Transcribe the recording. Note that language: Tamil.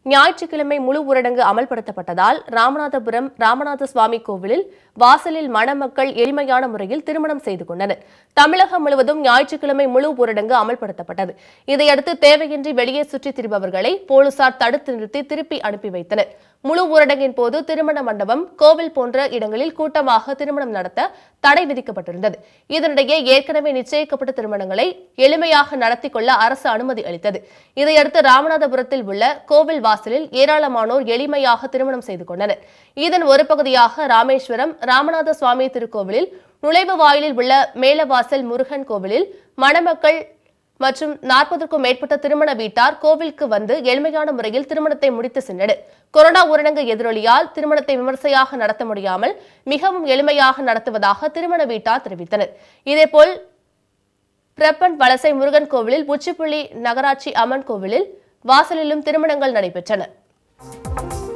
ஞாயிற்றுக்கிழமை முழு ஊரடங்கு அமல்படுத்தப்பட்டதால் ராமநாதபுரம் ராமநாத சுவாமி கோவிலில் வாசலில் மணமக்கள் எளிமையான முறையில் திருமணம் செய்து கொண்டனர் தமிழகம் முழுவதும் ஞாயிற்றுக்கிழமை முழு ஊரடங்கு அமல்படுத்தப்பட்டது இதையடுத்து தேவையின்றி வெளியே சுற்றித் திரிபவர்களை போலீசார் தடுத்து நிறுத்தி திருப்பி அனுப்பி வைத்தனர் முழு ஊரடங்கின் போது திருமண மண்டபம் கோவில் போன்ற இடங்களில் கூட்டமாக திருமணம் நடத்த தடை விதிக்கப்பட்டிருந்தது இதனிடையே ஏற்கனவே நிச்சயிக்கப்பட்ட திருமணங்களை எளிமையாக நடத்தி கொள்ள அரசு அனுமதி அளித்தது இதையடுத்து ராமநாதபுரத்தில் உள்ள கோவில் வாசலில் ஏராளமானோர் எளிமையாக திருமணம் செய்து கொண்டனர் இதன் ஒரு பகுதியாக ராமேஸ்வரம் ராமநாத சுவாமி திருக்கோவிலில் நுழைவு வாயிலில் உள்ள மேலவாசல் முருகன் கோவிலில் மணமக்கள் மற்றும் நாற்பதற்கும் மேற்பட்ட திருமண வீட்டார் கோவிலுக்கு வந்து எளிமையான முறையில் திருமணத்தை முடித்து சென்றனர் கொரோனா ஊரடங்கு எதிரொலியால் திருமணத்தை விமர்சையாக நடத்த முடியாமல் மிகவும் எளிமையாக நடத்துவதாக திருமண வீட்டார் தெரிவித்தனர் இதேபோல் பிரப்பன் வலசை முருகன் கோவிலில் உச்சிப்புள்ளி நகராட்சி அம்மன் கோவிலில் வாசலிலும் திருமணங்கள் நடைபெற்றன